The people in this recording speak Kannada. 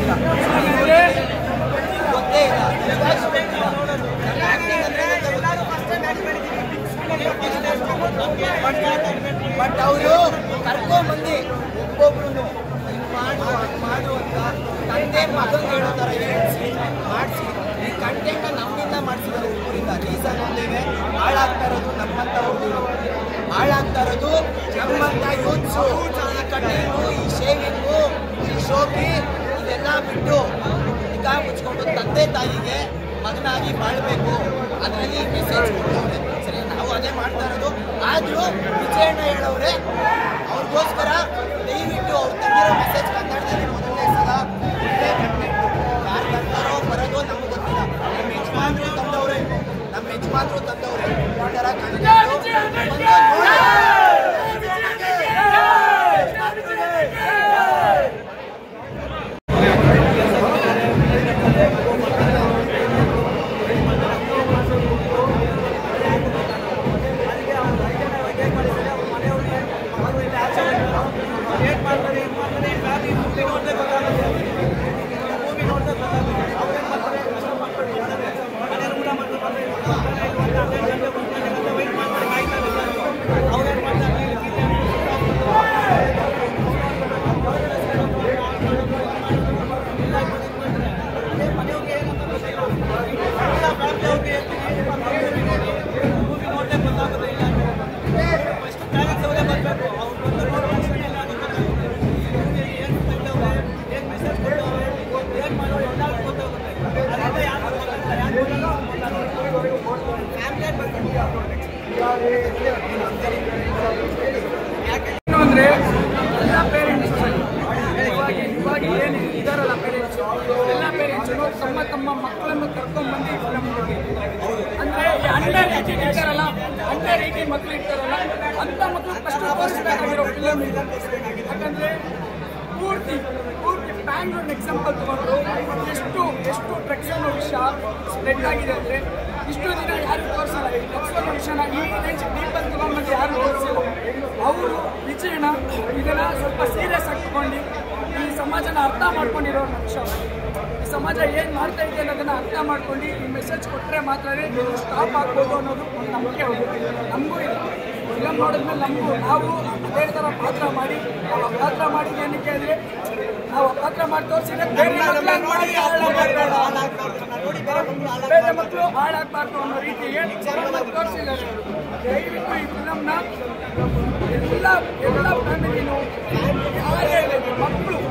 ಇಲ್ಲ ಗೊತ್ತೇ ಇಲ್ಲ ನಿಜವಾಗ್ಲೂ ಗೊತ್ತಿಲ್ಲ. ನನ್ನ acting ಅಂದ್ರೆ ಬಟ್ ಅವರು ಕರ್ಕೊಂಬಂದು ಒಬ್ಬೊಬ್ರು ಮಾಡು ಅದ್ ಮಾಡು ಅಂತ ತಂದೆ ಮಗನ್ ಹೇಳೋ ಥರ ಹೇಳಿಸಿ ಮಾಡಿಸಿ ಈ ಕಂಟೆಂಟ್ ನಮ್ಮಿಂದ ಮಾಡಿಸಿದ್ದಾರೆ ಊರಿಂದ ರೀಸನ್ ಒಂದಿವೆ ಹಾಳಾಗ್ತಾ ಇರೋದು ನಮ್ಮಂತ ಹುಡುಗರು ಹಾಳಾಗ್ತಾ ಇರೋದು ನಮ್ಮಂತ ಯೂತ್ಸು ಈ ಕಟಿಂಗು ಈ ಶೇವಿಂಗು ಈ ಶೋಕಿ ಇದೆಲ್ಲ ಬಿಟ್ಟು ಈಗ ಮುಚ್ಕೊಂಡು ತಂದೆ ತಾಯಿಗೆ ಮಗನಾಗಿ ಬಾಳ್ಬೇಕು ಅದರಲ್ಲಿ ಮೆಸೇಜ್ ಕೊಡ್ತಾರೆ ಸರಿ ನಾವು ಅದೇ ಮಾಡ್ತಾ ಇರೋದು ಆದ್ರೂ ವಿಜಯಣ್ಣ ಹೇಳೋರೆ ಅವ್ರಿಗೋಸ್ಕರ ದಯವಿಟ್ಟು ಅವ್ರು ತಂದಿರೋ ಮೆಸೇಜ್ ಕನ್ನಡದಲ್ಲಿ ಮೊದಲನೇ ಸಲ ಒಳ್ಳೆ ಕಂಟೆಂಟ್ ಯಾರು ತಂದಾರೋ ಬರೋದು ನಮ್ಗೆ ಗೊತ್ತಿಲ್ಲ ನಮ್ಮ ಯಜಮಾನ್ರು ತಂದವ್ರೆ ನಮ್ಮ ಯಜಮಾನ್ರು ತಂದವ್ರೆ ಈ ಥರ ಕಂಟೆಂಟ್ ಏನು ಅಂದ್ರೆ ಎಲ್ಲ ಪೇರೆಂಟ್ಸ್ ಇವಾಗ ಇವಾಗ ಏನು ಇದಾರಲ್ಲ ಪೇರೆಂಟ್ಸ್ ಎಲ್ಲ ಪೇರೆಂಟ್ಸ್ ತಮ್ಮ ತಮ್ಮ ಮಕ್ಕಳನ್ನು ಕರ್ಕೊಂಡ್ ಬಂದು ಫಿಲಮ್ ನೋಡಿ ಅಂದ್ರೆ ಈ ಅಂಡರ್ ಏಟೀನ್ ಇರ್ತಾರಲ್ಲ ಅಂಡರ್ ಏಟೀನ್ ಮಕ್ಳು ಇರ್ತಾರಲ್ಲ ಅಂತ ಮಕ್ಳು ಫಸ್ಟ್ ತೋರಿಸ್ಬೇಕಾಗಿರೋ ಫಿಲಮ್ ಇದು ಯಾಕಂದ್ರೆ ಪೂರ್ತಿ ಪೂರ್ತಿ ಬ್ಯಾಂಗ್ಳೂರ್ ಎಕ್ಸಾಂಪಲ್ ತಗೊಂಡು ಎಷ್ಟು ಎಷ್ಟು ಡ್ರಗ್ಸ್ ಅನ್ನೋ ವಿಷಯ ಸ್ಪ್ರೆಡ್ ಆಗಿದೆ ಅಂದ್ರೆ ಇಷ್ಟು ದಿನ ಯಾರು ತೋರಿಸಲ್ಲ ಈ ಡ್ರಗ್ಸ್ ಅನ್ನೋ ವಿಷಯನ ಈ ರೇಂಜ್ ಡೀಪಲ್ ತಗೊಂಡ್ಬಂದು ಯಾರು ತೋರಿಸಿಲ್ಲ ಅವರು ವಿಜಯನ ಇದನ್ನ ಸ್ವಲ್ಪ ಸೀರಿಯಸ್ ಆಗಿ ತಗೊಂಡು ಈ ಸಮಾಜನ ಅರ್ಥ ಮಾಡ್ಕೊಂಡಿರೋ ವಿಷಯ ಈ ಸಮಾಜ ಏನು ಮಾಡ್ತಾ ಇದೆ ಅನ್ನೋದನ್ನ ಅರ್ಥ ಮಾಡ್ಕೊಂಡು ಈ ಮೆಸೇಜ್ ಕೊಟ್ಟರೆ ಮಾತ್ರ ಇದು ಸ್ಟಾಪ್ ಆಗ್ಬೋದು ಅನ್ನೋದು ಒಂದು ನಂಬಿಕೆ ಹೋಗುತ್ತೆ ನಮಗೂ ಇದೆ ಫಿಲಮ್ ನೋಡಿದ್ಮೇಲೆ ನಮಗೂ ನಾವು ಅದೇ ಥರ ಪಾತ್ರ ಮಾಡಿ ನಾವು ಆ ಪಾತ್ರ ಮಾಡಿದ್ದು ಏನಕ್ಕೆ ಅಂದರೆ ನಾವು ಆ ಪಾತ್ರ ಮಾಡಿ ತೋರಿಸಿದ್ರೆ ಬೇರೆ ಮಕ್ಳು ಹಂಗ್ ಮಾಡಿ ಹಾಳಾಗ್ಬಾರ್ದು. ಬೇರೆ ಮಕ್ಕಳು ಹಾಳಾಗಬಾರ್ದು ಅನ್ನೋ ರೀತಿಗೆ ತೋರಿಸಿದ್ದಾರೆ ದಯವಿಟ್ಟು ಈ ಫಿಲಮ್ನ ಎಲ್ಲ ಎಲ್ಲ ಫ್ಯಾಮಿಲಿನೂ ಯಾರೇ ಇರಲಿ, ಮಕ್ಕಳು